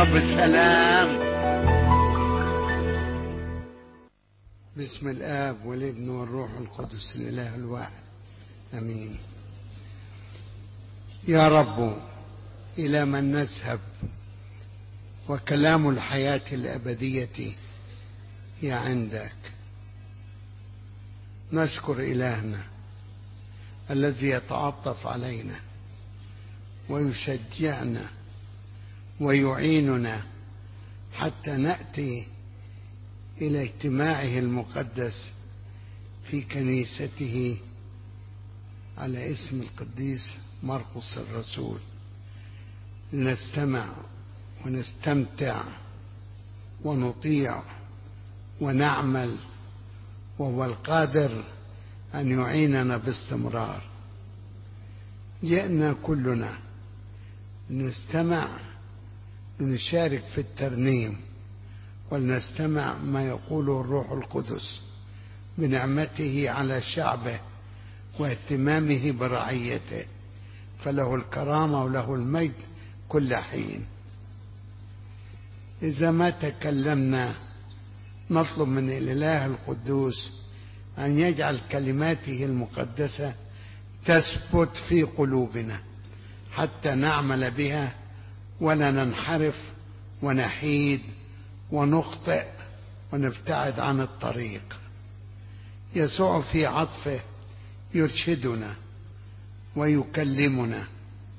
الرب سلام بسم الآب والابن والروح القدس الإله الواحد أمين يا رب إلى من نذهب وكلام الحياة الأبدية هي عندك نشكر إلهنا الذي يتعطف علينا ويشجعنا ويعيننا حتى نأتي إلى اجتماعه المقدس في كنيسته على اسم القديس مرقس الرسول لنستمع ونستمتع ونطيع ونعمل وهو القادر أن يعيننا باستمرار جئنا كلنا نستمع لنشارك في الترنيم ولنستمع ما يقوله الروح القدس بنعمته على شعبه واهتمامه برعيته فله الكرامة وله المجد كل حين إذا ما تكلمنا نطلب من الإله القدوس أن يجعل كلماته المقدسة تثبت في قلوبنا حتى نعمل بها ولا ننحرف ونحيد ونخطئ ونبتعد عن الطريق يسوع في عطفه يرشدنا ويكلمنا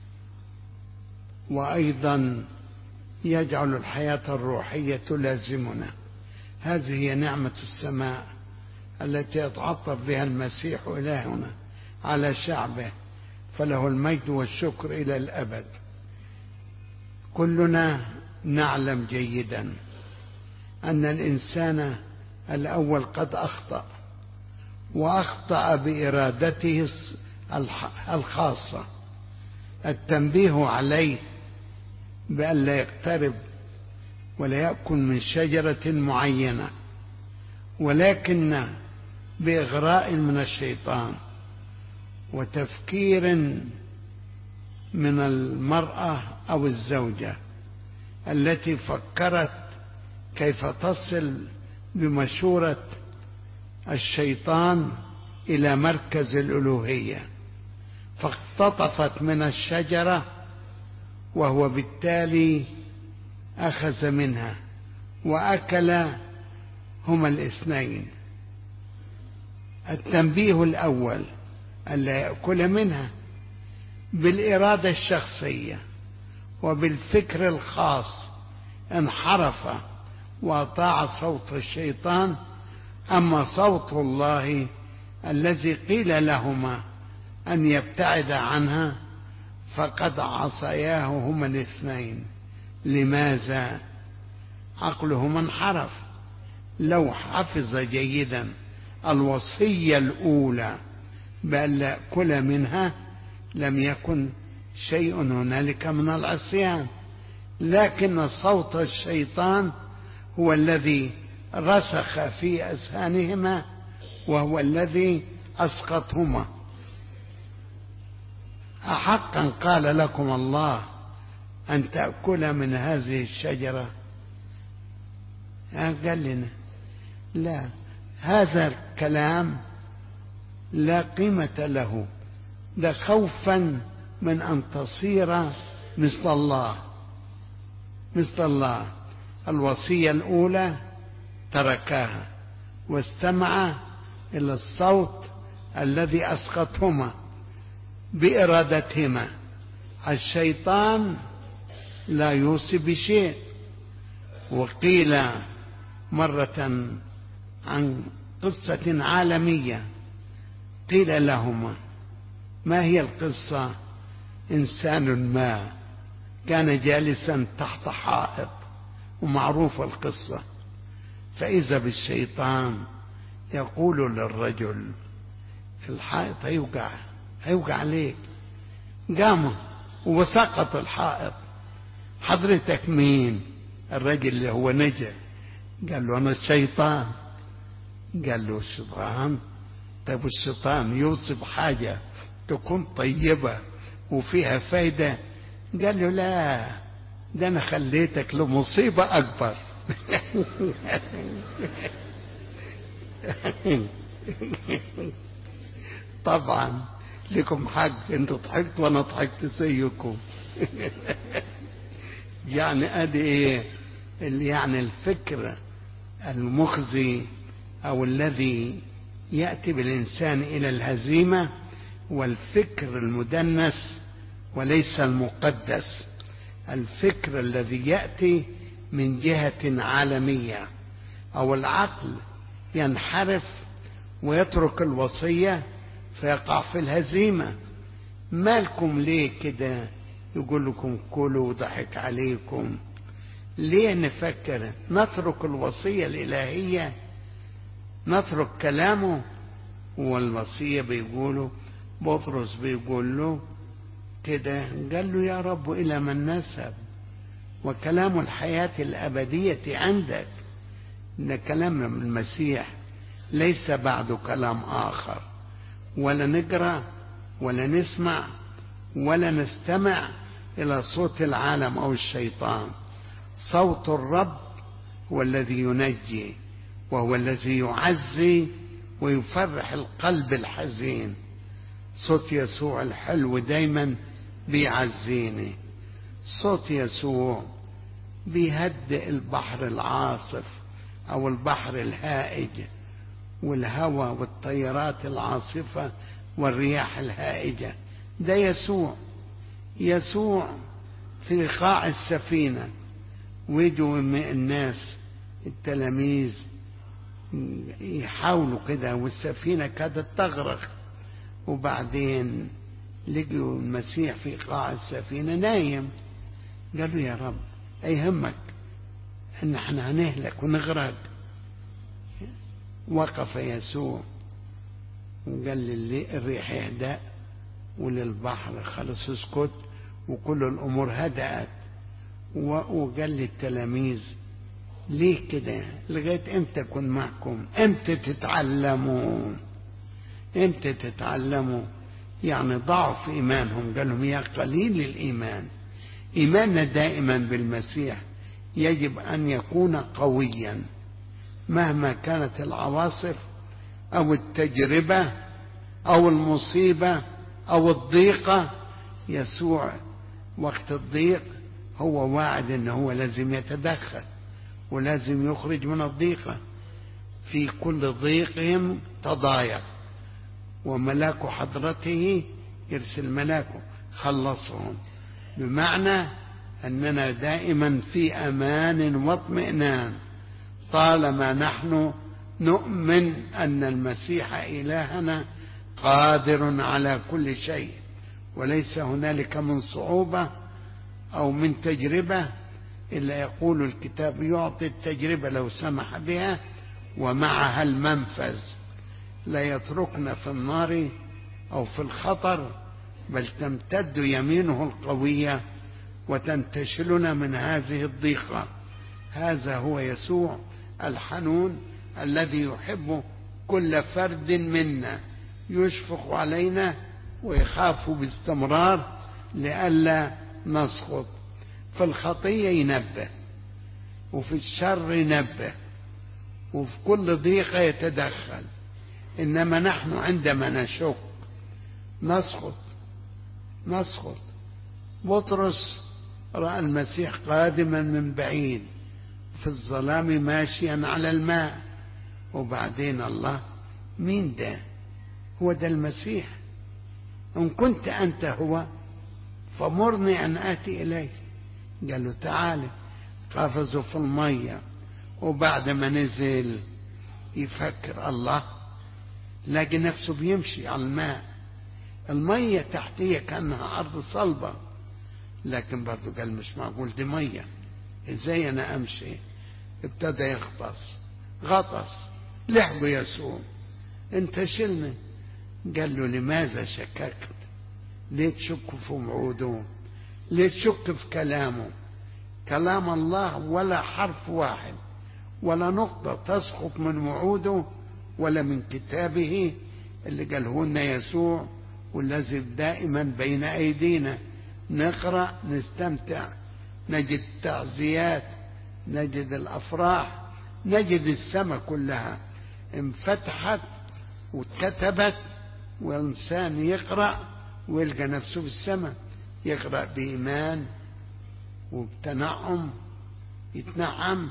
وايضا يجعل الحياه الروحيه تلازمنا هذه هي نعمه السماء التي يتعطف بها المسيح الهنا على شعبه فله المجد والشكر الى الابد كلنا نعلم جيدا ان الانسان الاول قد اخطا واخطا بارادته الخاصه التنبيه عليه بأن لا يقترب ولا يأكل من شجرة معينة ولكن بإغراء من الشيطان وتفكير من المرأة أو الزوجة التي فكرت كيف تصل بمشورة الشيطان إلى مركز الألوهية فاقتطفت من الشجرة وهو بالتالي أخذ منها وأكل هما الاثنين التنبيه الأول ألا يأكل منها بالإرادة الشخصية وبالفكر الخاص انحرف وأطاع صوت الشيطان أما صوت الله الذي قيل لهما أن يبتعد عنها فقد عصياه هما الاثنين لماذا عقلهما انحرف لو حفظ جيدا الوصية الأولى بأن لا يأكل منها لم يكن شيء هنالك من العصيان لكن صوت الشيطان هو الذي رسخ في أذهانهما وهو الذي أسقطهما أحقا قال لكم الله أن تأكل من هذه الشجرة قال لنا لا هذا الكلام لا قيمة له ده خوفا من أن تصير مثل الله مثل الله الوصية الأولى تركاها واستمع إلى الصوت الذي أسقطهما بإرادتهما الشيطان لا يوصي بشيء وقيل مرة عن قصة عالمية قيل لهما ما هي القصة إنسان ما كان جالسا تحت حائط ومعروف القصة فإذا بالشيطان يقول للرجل في الحائط هيوقع هيوقع عليك قام وسقط الحائط حضرتك مين الرجل اللي هو نجا قال له أنا الشيطان قال له الشيطان طيب الشيطان يوصف حاجة تكون طيبة وفيها فايدة قال له لا ده انا خليتك لمصيبة اكبر طبعا لكم حق انتوا ضحكت وانا ضحكت زيكم يعني ادي ايه اللي يعني الفكر المخزي او الذي ياتي بالانسان الى الهزيمه والفكر المدنس وليس المقدس الفكر الذي ياتي من جهه عالميه او العقل ينحرف ويترك الوصيه فيقع في الهزيمه مالكم ليه كده يقول لكم كلوا وضحك عليكم ليه نفكر نترك الوصيه الالهيه نترك كلامه والوصيه بيقولوا بطرس بيقول له كده قال له يا رب الى من نسب وكلام الحياه الابديه عندك ان كلام المسيح ليس بعد كلام اخر ولا نقرا ولا نسمع ولا نستمع الى صوت العالم او الشيطان صوت الرب هو الذي ينجي وهو الذي يعزي ويفرح القلب الحزين صوت يسوع الحلو دايما بيعزيني صوت يسوع بيهدئ البحر العاصف او البحر الهائج والهواء والطيارات العاصفه والرياح الهائجه ده يسوع يسوع في قاع السفينه ويجوا الناس التلاميذ يحاولوا كده والسفينه كادت تغرق وبعدين لقوا المسيح في قاع السفينه نايم قالوا يا رب ايهمك ان احنا هنهلك ونغرق وقف يسوع وقال للريح اهدأ وللبحر خلص اسكت وكل الامور هدأت وقال للتلاميذ ليه كده لغايه امتى اكون معكم امتى تتعلموا امتى تتعلموا يعني ضعف ايمانهم قال لهم يا قليل الايمان ايماننا دائما بالمسيح يجب ان يكون قويا مهما كانت العواصف او التجربه او المصيبه او الضيقه يسوع وقت الضيق هو واعد ان هو لازم يتدخل ولازم يخرج من الضيقه في كل ضيقهم تضايق وملاك حضرته يرسل ملاكه خلصهم بمعنى اننا دائما في امان واطمئنان طالما نحن نؤمن ان المسيح الهنا قادر على كل شيء وليس هنالك من صعوبه او من تجربه الا يقول الكتاب يعطي التجربه لو سمح بها ومعها المنفذ لا يتركنا في النار او في الخطر بل تمتد يمينه القويه وتنتشلنا من هذه الضيقه هذا هو يسوع الحنون الذي يحب كل فرد منا يشفق علينا ويخاف باستمرار لئلا نسقط في الخطيه ينبه وفي الشر ينبه وفي كل ضيقه يتدخل انما نحن عندما نشك نسقط نسقط بطرس راى المسيح قادما من بعيد في الظلام ماشيا على الماء وبعدين الله مين ده هو ده المسيح ان كنت انت هو فمرني ان اتي اليك قال له تعالى قفزوا في الميه وبعد ما نزل يفكر الله لاقي نفسه بيمشي على الماء المية تحتية كأنها أرض صلبة لكن برضه قال مش معقول دي مية ازاي انا امشي ابتدى يغطس غطس لحقه يسوع انت شلني قال له لماذا شككت ليه تشك في وعوده ليه تشك في كلامه كلام الله ولا حرف واحد ولا نقطة تسقط من وعوده ولا من كتابه اللي قاله لنا يسوع والذي دائما بين أيدينا نقرأ نستمتع نجد تعزيات نجد الأفراح نجد السماء كلها انفتحت واتكتبت والإنسان يقرأ ويلقى نفسه في السماء يقرأ بإيمان وبتنعم يتنعم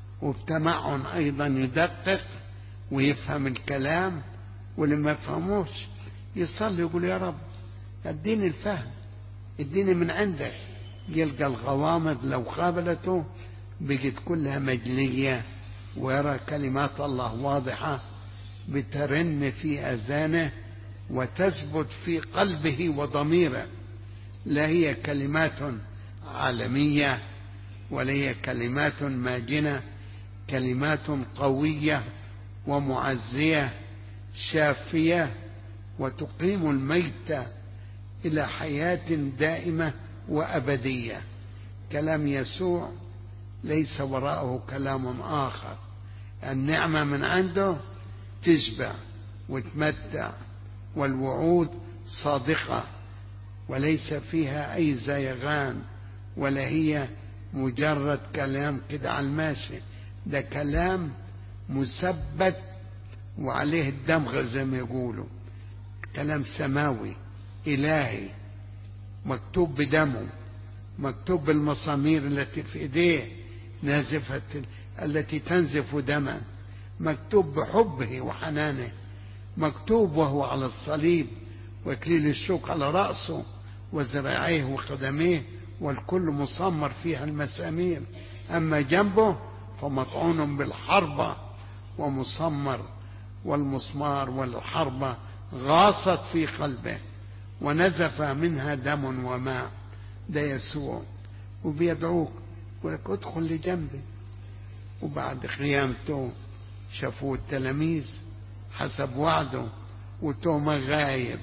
وبتمعن أيضا يدقق ويفهم الكلام واللي ما يفهموش يصلي يقول يا رب اديني الفهم اديني من عندك يلقى الغوامض لو قابلته بقت كلها مجلية ويرى كلمات الله واضحة بترن في أذانه وتثبت في قلبه وضميره لا هي كلمات عالمية ولا هي كلمات ماجنة كلمات قوية ومعزية شافية وتقيم الميت إلى حياة دائمة وأبدية كلام يسوع ليس وراءه كلام آخر النعمة من عنده تشبع وتمتع والوعود صادقة وليس فيها أي زيغان ولا هي مجرد كلام كده على الماشي ده كلام مثبت وعليه الدمغة زي ما يقولوا كلام سماوي إلهي مكتوب بدمه مكتوب بالمسامير التي في ايديه نازفة التي تنزف دما مكتوب بحبه وحنانه مكتوب وهو على الصليب واكليل الشوك على رأسه وذراعيه وقدميه والكل مسمر فيها المسامير أما جنبه فمطعون بالحربة ومسمر والمسمار والحربة غاصت في قلبه ونزف منها دم وماء ده يسوع وبيدعوك يقول لك ادخل لجنبي وبعد قيامته شافوه التلاميذ حسب وعده وتوما غايب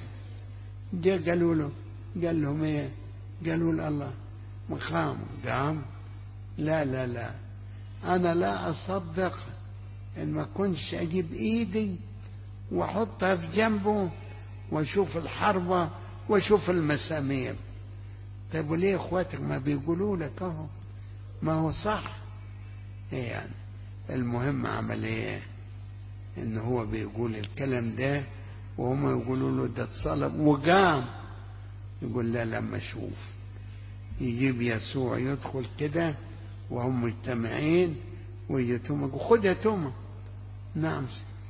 جاء قالوا له قال لهم ايه قالوا له الله مقام قام لا لا لا انا لا اصدق ان ما كنتش اجيب ايدي واحطها في جنبه واشوف الحربة واشوف المسامير طيب وليه اخواتك ما بيقولوا لك اهو ما هو صح ايه يعني المهم عمل ايه ان هو بيقول الكلام ده وهم يقولوا له ده اتصلب وقام يقول لا لما اشوف يجيب يسوع يدخل كده وهم مجتمعين ويجي توما خد يا توما نعم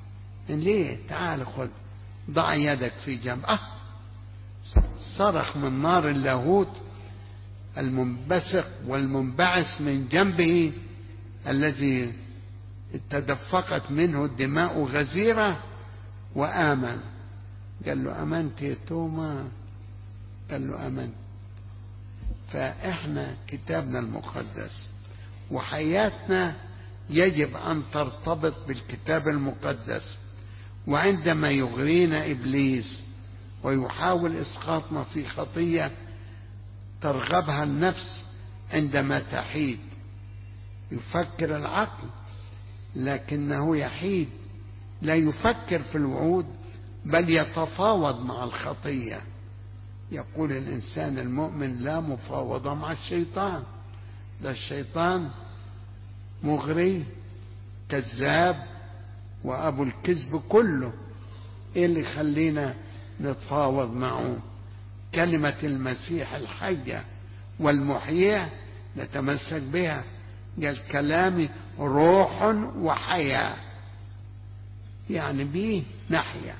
ليه تعال خد ضع يدك في جنب اه صرخ من نار اللاهوت المنبثق والمنبعث من جنبه الذي تدفقت منه الدماء غزيرة وآمن قال له أمنت يا توما قال له أمنت فإحنا كتابنا المقدس وحياتنا يجب أن ترتبط بالكتاب المقدس وعندما يغرينا إبليس ويحاول إسقاطنا في خطية ترغبها النفس عندما تحيد يفكر العقل لكنه يحيد لا يفكر في الوعود بل يتفاوض مع الخطية يقول الإنسان المؤمن لا مفاوضة مع الشيطان ده الشيطان مغري كذاب وأبو الكذب كله إيه اللي يخلينا نتفاوض معه كلمة المسيح الحية والمحيية نتمسك بها قال كلامي روح وحياة يعني به نحيا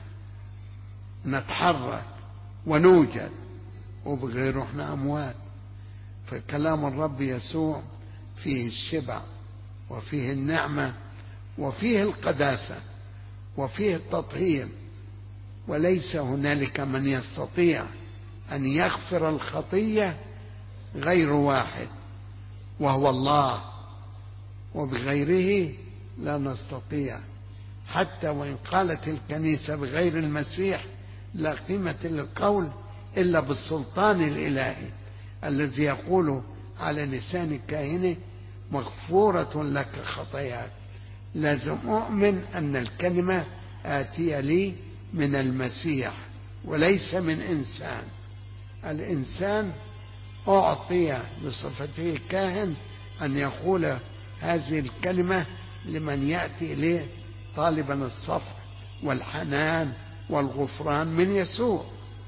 نتحرك ونوجد وبغيره احنا أموات فكلام الرب يسوع فيه الشبع وفيه النعمة وفيه القداسة وفيه التطهير وليس هنالك من يستطيع أن يغفر الخطية غير واحد وهو الله وبغيره لا نستطيع حتى وإن قالت الكنيسة بغير المسيح لا قيمة للقول إلا بالسلطان الإلهي الذي يقول على لسان كاهنه مغفورة لك خطاياك لازم أؤمن أن الكلمة آتية لي من المسيح وليس من إنسان الإنسان أعطي بصفته كاهن أن يقول هذه الكلمة لمن يأتي إليه طالبا الصفح والحنان والغفران من يسوع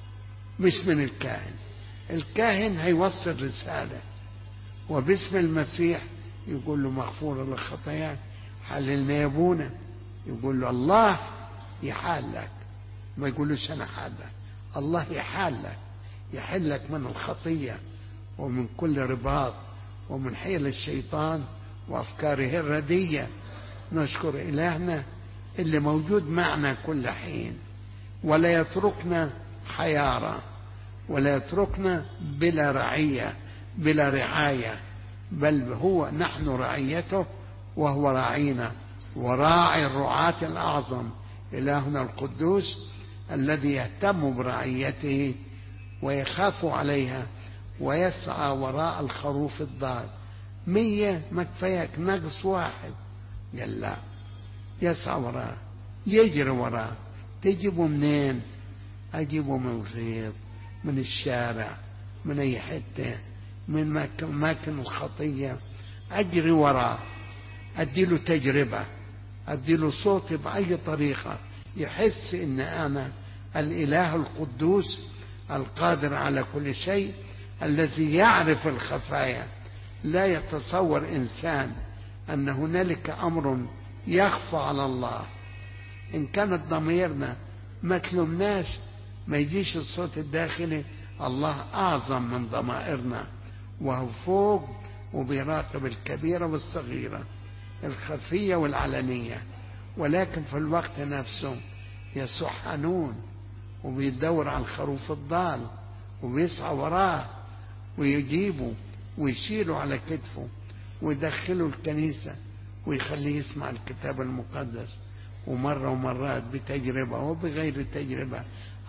مش من الكاهن الكاهن هيوصل رسالة وباسم المسيح يقول له مغفور لك خطاياك حللنا يا ابونا يقول له الله يحال لك ما يقولوش انا حال لك الله يحال لك يحلك من الخطية ومن كل رباط ومن حيل الشيطان وأفكاره الردية نشكر إلهنا اللي موجود معنا كل حين ولا يتركنا حيارى ولا يتركنا بلا رعية بلا رعاية بل هو نحن رعيته وهو راعينا وراعي الرعاة الأعظم إلهنا القدوس الذي يهتم برعيته ويخاف عليها ويسعى وراء الخروف الضال مية ما كفايك نقص واحد قال لا يسعى وراه يجري وراه تجيبه منين أجيبه من الغيط من الشارع من أي حتة من أماكن الخطية أجري وراه أديله تجربة أديله صوتي بأي طريقة يحس إن أنا الإله القدوس القادر على كل شيء الذي يعرف الخفايا لا يتصور إنسان أن هنالك أمر يخفى على الله إن كانت ضميرنا ما تلومناش ما يجيش الصوت الداخلي الله أعظم من ضمائرنا وهو فوق وبيراقب الكبيرة والصغيرة الخفية والعلنية ولكن في الوقت نفسه يسوع حنون وبيدور على الخروف الضال وبيسعى وراه ويجيبه ويشيله على كتفه ويدخله الكنيسة ويخليه يسمع الكتاب المقدس ومرة ومرات بتجربة وبغير تجربة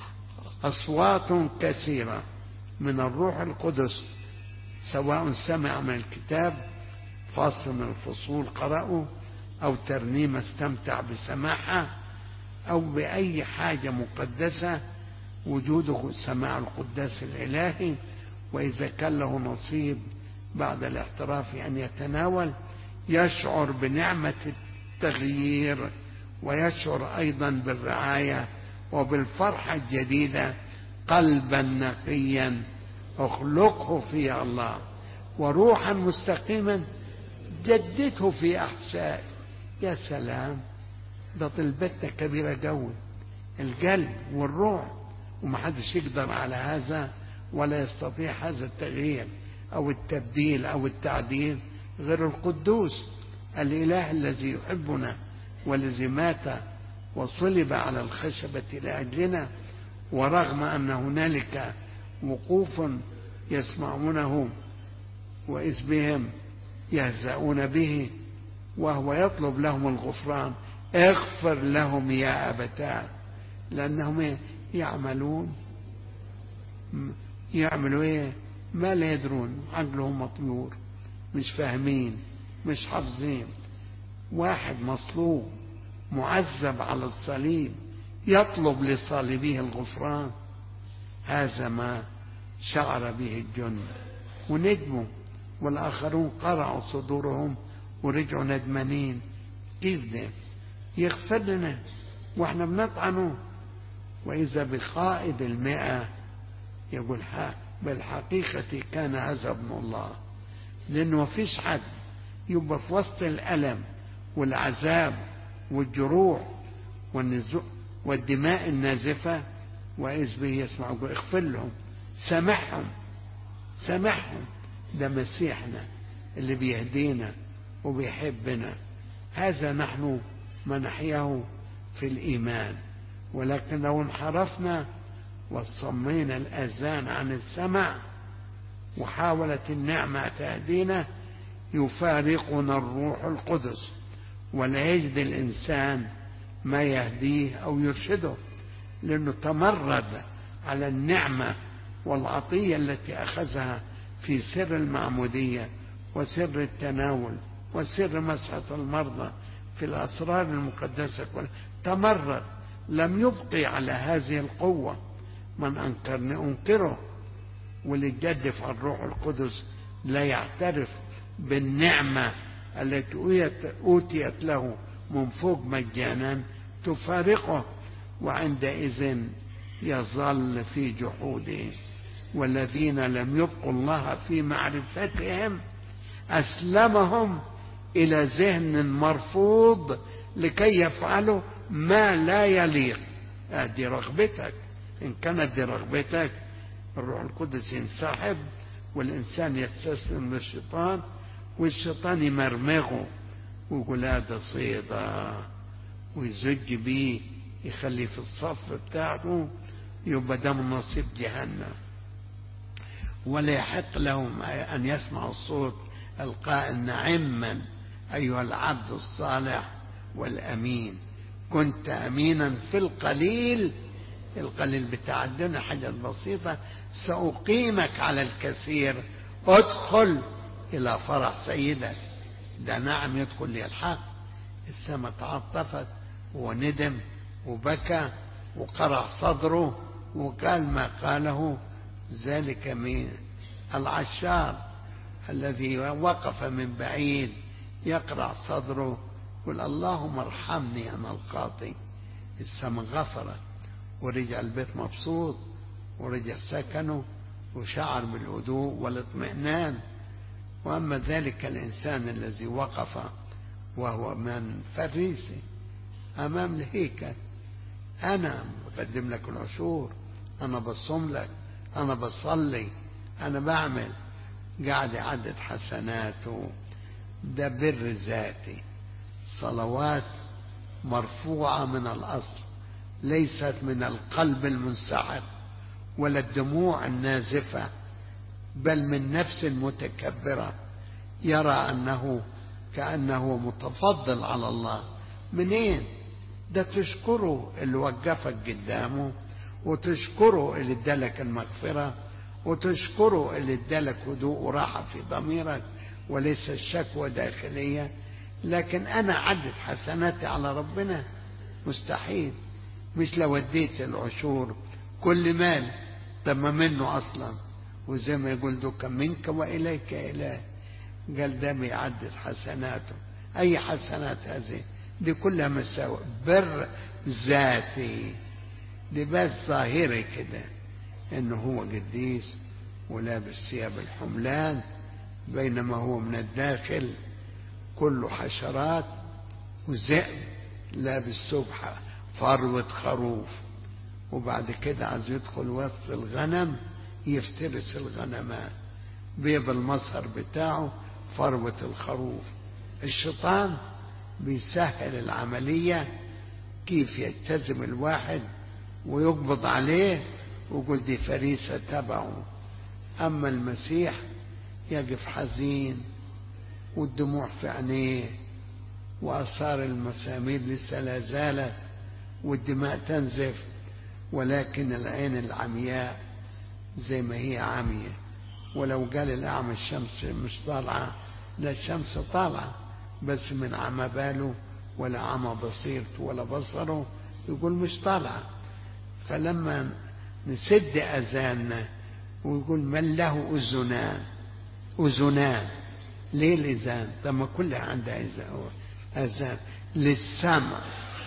أصوات كثيرة من الروح القدس سواء سمع من الكتاب فاصل من الفصول قرأه أو ترنيمة استمتع بسماعها أو بأي حاجة مقدسة وجوده سماع القداس الإلهي وإذا كان له نصيب بعد الاعتراف أن يتناول يشعر بنعمة التغيير ويشعر أيضا بالرعاية وبالفرحة الجديدة قلبا نقيا اخلقه في الله وروحا مستقيما جدده في أحشائه يا سلام ده طلبتنا كبيرة قوي القلب والروح ومحدش يقدر على هذا ولا يستطيع هذا التغيير أو التبديل أو التعديل غير القدوس الإله الذي يحبنا والذي مات وصلب على الخشبة لأجلنا ورغم أن هنالك وقوف يسمعونه وإذ بهم يهزؤون به وهو يطلب لهم الغفران اغفر لهم يا أبتاه لأنهم يعملون يعملوا ايه ما لا يدرون عقلهم مطيور مش فاهمين مش حافظين واحد مصلوب معذب على الصليب يطلب لصالبيه الغفران هذا ما شعر به الجن وندموا والآخرون قرعوا صدورهم ورجعوا ندمانين كيف ده يغفر لنا واحنا بنطعنه وإذا بقائد المئة يقول ها بالحقيقة كان هذا ابن الله لأنه ما فيش حد يبقى في وسط الألم والعذاب والجروح والدماء النازفة وإذ به يسمع يقول اغفر لهم سامحهم سامحهم ده مسيحنا اللي بيهدينا وبيحبنا هذا نحن ما نحياه في الإيمان ولكن لو انحرفنا وصمينا الأذان عن السمع وحاولت النعمة تهدينا يفارقنا الروح القدس ولا يجد الإنسان ما يهديه أو يرشده لأنه تمرد على النعمة والعطية التي أخذها في سر المعمودية وسر التناول وسر مسحة المرضى في الأسرار المقدسة كلها تمرد لم يبقي على هذه القوة من أنكرني أنكره واللي يجدف على الروح القدس لا يعترف بالنعمة التي أوتيت له من فوق مجانا تفارقه وعندئذ يظل في جحوده والذين لم يبقوا الله في معرفتهم أسلمهم إلى ذهن مرفوض لكي يفعلوا ما لا يليق دي رغبتك إن كانت دي رغبتك الروح القدس ينسحب والإنسان يستسلم للشيطان والشيطان يمرمغه ويقول هذا صيدة ويزج بيه يخليه في الصف بتاعه يبقى ده من نصيب جهنم ولا يحق لهم أن يسمعوا الصوت القائل نعما أيها العبد الصالح والأمين كنت أمينا في القليل القليل بتاع الدنيا حاجة بسيطة سأقيمك على الكثير ادخل إلى فرح سيدك ده نعم يدخل لي الحق السماء تعطفت وندم وبكى وقرع صدره وقال ما قاله ذلك من العشار الذي وقف من بعيد يقرع صدره يقول اللهم ارحمني انا الخاطئ السماء غفرت ورجع البيت مبسوط ورجع سكنه وشعر بالهدوء والاطمئنان واما ذلك الانسان الذي وقف وهو من فريسي امام الهيكل انا بقدم لك العشور انا بصوم لك انا بصلي انا بعمل قاعد يعدد حسناته ده بر ذاتي صلوات مرفوعة من الأصل ليست من القلب المنسحق ولا الدموع النازفة بل من نفس متكبرة يرى أنه كأنه متفضل على الله منين ده تشكره اللي وقفك قدامه وتشكره اللي ادالك المغفرة وتشكره اللي ادالك هدوء وراحة في ضميرك وليس الشكوى داخلية لكن أنا عدت حسناتي على ربنا مستحيل مش لو اديت العشور كل مال طب ما منه أصلا وزي ما يقول دوك منك وإليك إله قال ده بيعدل حسناته أي حسنات هذه دي كلها مساوئ بر ذاتي لباس ظاهري كده انه هو قديس ولابس ثياب الحملان بينما هو من الداخل كله حشرات وذئب لابس سبحة فروة خروف وبعد كده عايز يدخل وسط الغنم يفترس الغنمات بيب المظهر بتاعه فروة الخروف الشيطان بيسهل العملية كيف يجتزم الواحد ويقبض عليه ويقول دي فريسة تبعه أما المسيح يقف حزين والدموع في عينيه وآثار المسامير لسه لا زالت والدماء تنزف ولكن العين العمياء زي ما هي عمية ولو قال الأعمى الشمس مش طالعة لا الشمس طالعة بس من عمى باله ولا عمى بصيرته ولا بصره يقول مش طالعة فلما نسد أذاننا ويقول من له أذنان أذنان ليه الإذان؟ طب ما كلها عندها أذان للسمع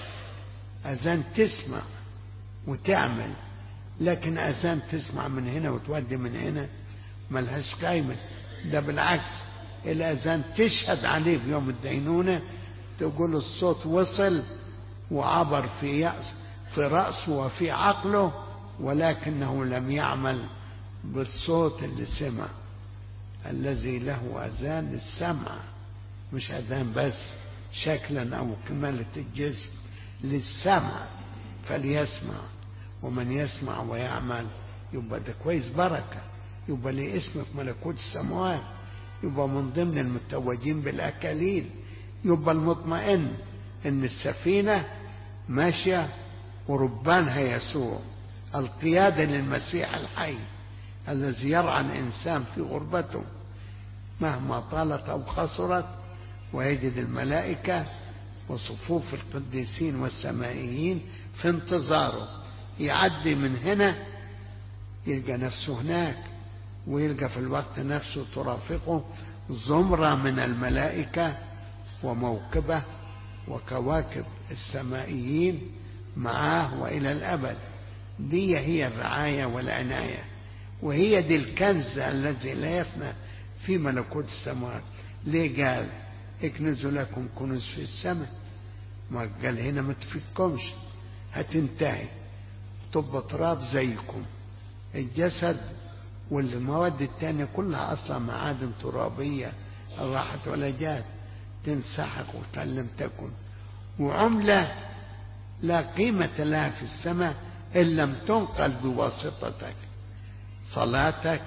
أذان تسمع وتعمل لكن أذان تسمع من هنا وتودي من هنا ملهاش قايمة ده بالعكس الأذان تشهد عليه في يوم الدينونة تقول الصوت وصل وعبر في يأس في رأسه وفي عقله ولكنه لم يعمل بالصوت اللي سمع الذي له أذان للسمع مش أذان بس شكلا أو كمالة الجسم للسمع فليسمع ومن يسمع ويعمل يبقى ده كويس بركة يبقى ليه اسم في ملكوت السماوات يبقى من ضمن المتوجين بالأكاليل يبقى المطمئن إن السفينة ماشية وربانها يسوع القيادة للمسيح الحي الذي يرعى الإنسان في غربته مهما طالت أو خسرت ويجد الملائكة وصفوف القديسين والسمائيين في انتظاره يعدي من هنا يلقى نفسه هناك ويلقى في الوقت نفسه ترافقه زمرة من الملائكة وموكبه وكواكب السمائيين معاه وإلى الأبد دي هي الرعاية والعناية وهي دي الكنز الذي لا يفنى في ملكوت السماوات ليه قال اكنزوا لكم كنوز في السماء ما قال هنا ما تفككمش هتنتهي تبقى تراب زيكم الجسد والمواد التانية كلها أصلا معادن ترابية راحت ولا جات تنسحق وكان لم تكن وعملة لا قيمة لها في السماء إن لم تنقل بواسطتك صلاتك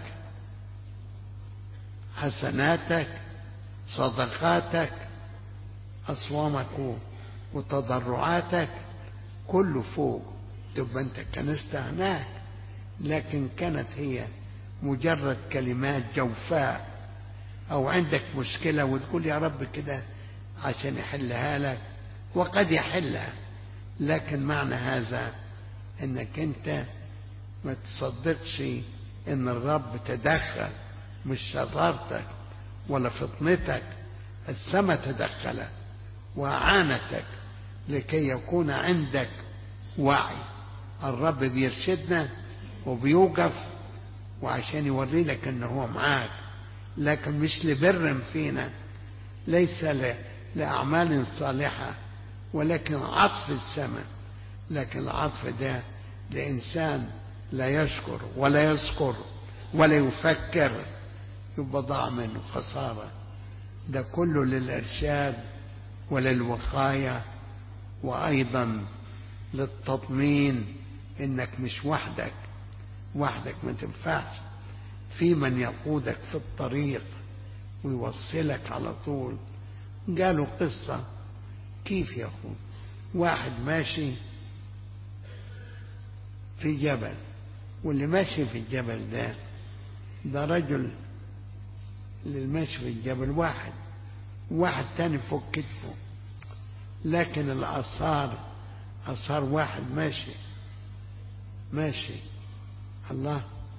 حسناتك صدقاتك أصوامك وتضرعاتك كله فوق تبقى أنت كنست هناك لكن كانت هي مجرد كلمات جوفاء أو عندك مشكلة وتقول يا رب كده عشان يحلها لك وقد يحلها لكن معنى هذا انك انت ما تصدقش ان الرب تدخل مش شطارتك ولا فطنتك السماء تدخلت وأعانتك لكي يكون عندك وعي الرب بيرشدنا وبيوقف وعشان يوري لك انه هو معاك لكن مش لبر فينا ليس لأعمال صالحة ولكن عطف السماء لكن العطف ده لإنسان لا يشكر ولا يذكر ولا يفكر يبقى ضاع منه خسارة ده كله للإرشاد وللوقاية وأيضا للتطمين إنك مش وحدك وحدك ما تنفعش في من يقودك في الطريق ويوصلك على طول قالوا قصة كيف يا أخو واحد ماشي في جبل واللي ماشي في الجبل ده ده رجل اللي ماشي في الجبل واحد واحد تاني فوق كتفه لكن الآثار آثار واحد ماشي ماشي الله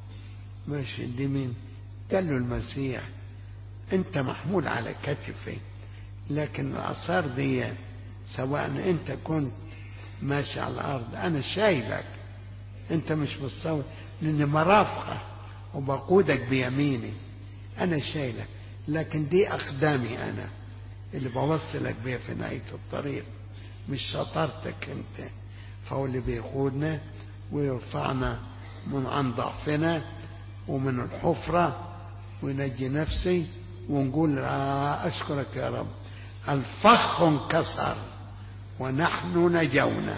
ماشي دي مين قال له المسيح انت محمول على كتفي لكن الآثار دي سواء انت كنت ماشي على الأرض أنا شايلك انت مش متصور لأن مرافقة وبقودك بيميني أنا شايلك لكن دي أقدامي أنا اللي بوصلك بيها في نهاية الطريق مش شطارتك أنت فهو اللي بيقودنا ويرفعنا من عن ضعفنا ومن الحفرة وينجي نفسي ونقول آه أشكرك يا رب الفخ انكسر ونحن نجونا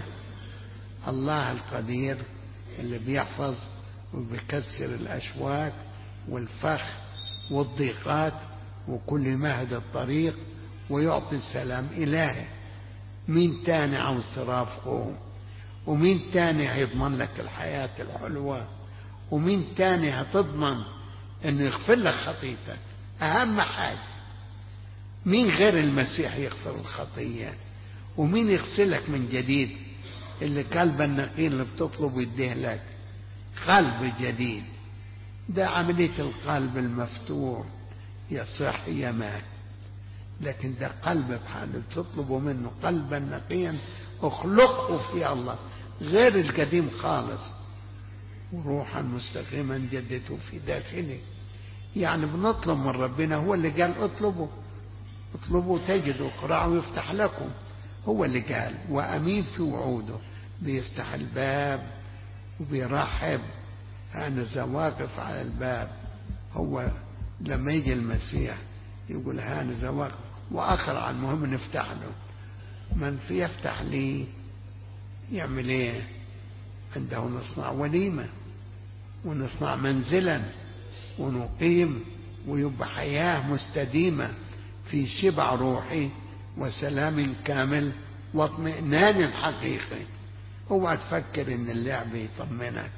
الله القدير اللي بيحفظ وبيكسر الأشواك والفخ والضيقات وكل مهد الطريق ويعطي السلام إلهي مين تاني عاوز ترافقه ومين تاني هيضمن لك الحياة الحلوة ومين تاني هتضمن انه يغفر لك خطيتك اهم حاجة مين غير المسيح يغفر الخطية ومين يغسلك من جديد اللي قلب النقي اللي بتطلبه يديه لك قلب جديد ده عملية القلب المفتوح يصح يمات لكن ده قلب بحاله تطلبوا منه قلبا نقيا اخلقه في الله غير القديم خالص وروحا مستقيما جدته في داخله يعني بنطلب من ربنا هو اللي قال اطلبوا اطلبوا تجدوا اقرعوا يفتح لكم هو اللي قال وامين في وعوده بيفتح الباب وبيرحب انا واقف على الباب هو لما يجي المسيح يقول هانذا واقف واقرع المهم نفتح له من في يفتح لي يعمل ايه عنده نصنع وليمه ونصنع منزلا ونقيم ويبقى حياه مستديمه في شبع روحي وسلام كامل واطمئنان حقيقي اوعى تفكر ان اللعب يطمنك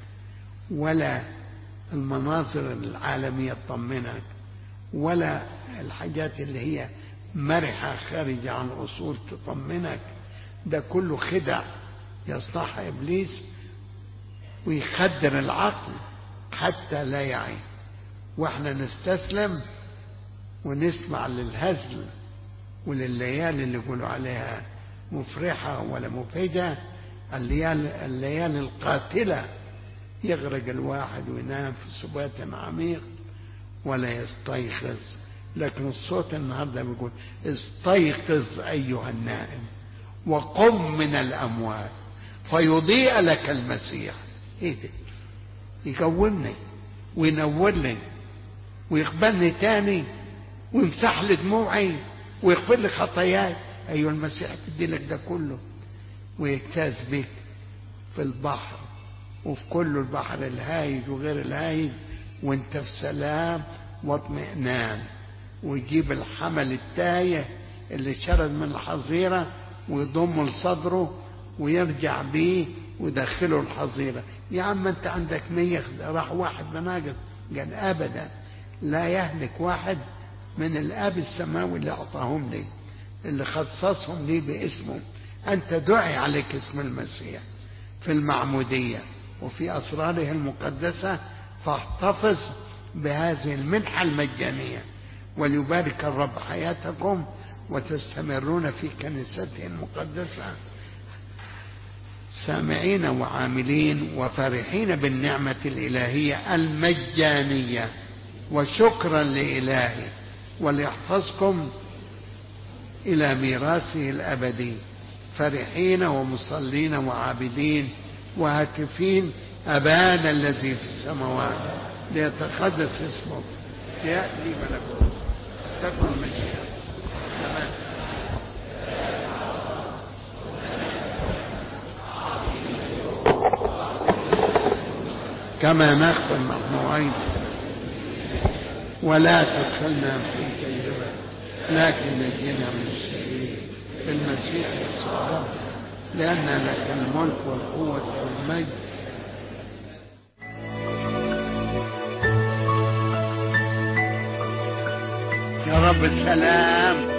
ولا المناظر العالميه تطمنك ولا الحاجات اللي هي مرحة خارجة عن أصول تطمنك ده كله خدع يصنعها إبليس ويخدر العقل حتى لا يعي واحنا نستسلم ونسمع للهزل ولليالي اللي يقولوا عليها مفرحة ولا مبهجة الليالي, الليالي القاتلة يغرق الواحد وينام في سبات عميق ولا يستيقظ لكن الصوت النهارده بيقول استيقظ ايها النائم وقم من الاموات فيضيء لك المسيح ايه ده يقومني وينور لي ويقبلني تاني ويمسح لي دموعي ويغفر لي خطاياي ايها المسيح بدي لك ده كله ويجتاز بك في البحر وفي كل البحر الهايج وغير الهايج وانت في سلام واطمئنان ويجيب الحمل التايه اللي شرد من الحظيرة ويضمه لصدره ويرجع بيه ويدخله الحظيرة يا عم انت عندك مية راح واحد بناقض قال ابدا لا يهلك واحد من الاب السماوي اللي اعطاهم لي اللي خصصهم لي باسمه انت دعي عليك اسم المسيح في المعمودية وفي اسراره المقدسة فاحتفظ بهذه المنحة المجانية وليبارك الرب حياتكم وتستمرون في كنيسته المقدسة سامعين وعاملين وفرحين بالنعمة الإلهية المجانية وشكرا لإلهي وليحفظكم إلى ميراثه الأبدي فرحين ومصلين وعابدين وهاتفين أبانا الذي في السماوات ليتقدس اسمك ليأتي ملكوت تكن مشيئتك تمام كما نغفر نحن أيضا ولا تدخلنا في تجربة لكن نجينا من الشرير بالمسيح يسوع رب لأن لك الملك والقوة والمجد يا رب السلام